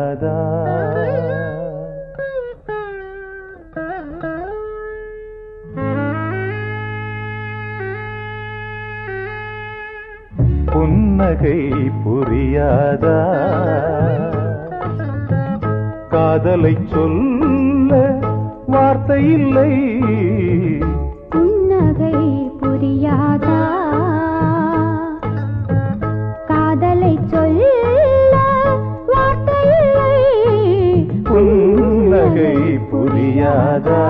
புரியாதா புன்னகை புரியாதா காதலை சொல்ல வார்த்தை இல்லை புன்னகை புரியாதா காதலை சொல்ல வார்த்தை இல்லை புன்னகை புரியாதா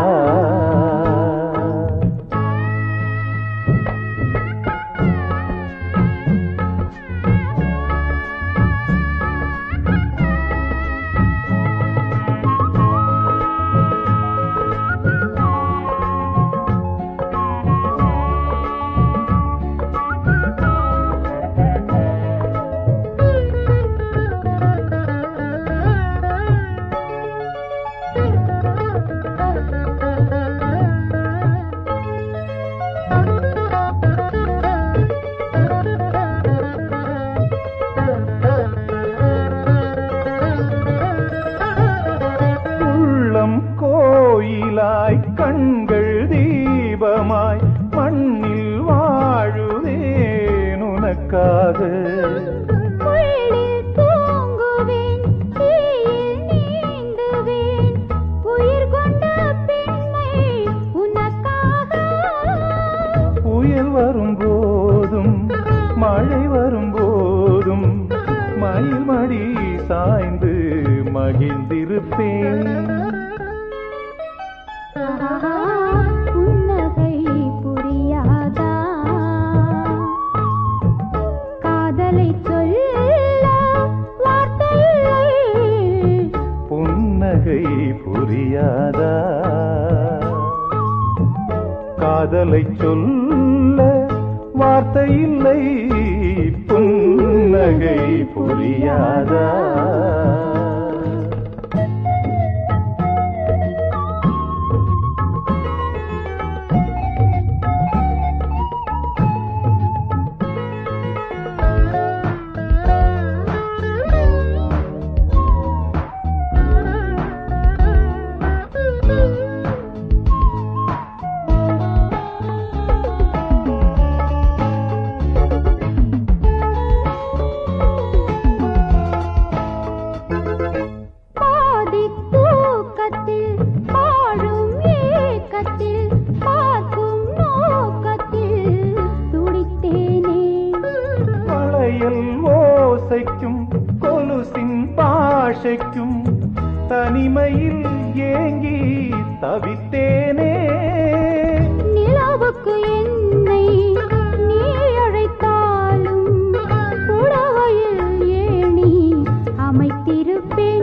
உள்ளம் கோயிலாய் கண்கள் தீபமாய் மண்ணில் வாழுவேன் உனக்காக முள்ளில் தூங்குவேன் தீயில் நீந்துவேன் உயிர் கொண்ட பெண்மை உனக்காக புயல் வரும்போதும் மழை வரும்போதும் மயில் மடி சாய்ந்து மகிழ்ந்திருப்பேன் புன்னகை புரியாதா காதலை சொல்ல வார்த்தை இல்லை புன்னகை புரியாதா காதலை சொல்ல வார்த்தை இல்லை புன்னகை புரியாதா பாதி தூக்கத்தில் பாழும் ஏக்கத்தில் பார்க்கும் நோக்கத்தில் துடித்தேனே வளையல் ஓசைக்கும் கொலுசின் பாஷைக்கும் தனிமையில் ஏங்கி தவித்தேனே நிலவுக்கு என்னை நீ அழைத்தாலும் புடவையில் ஏணி அமைத்திருப்பேன்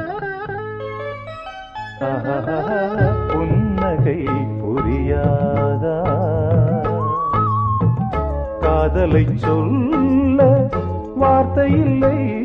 ஆஹா, புன்னகை புரியாதா காதலை சொல்ல வார்த்தை இல்லை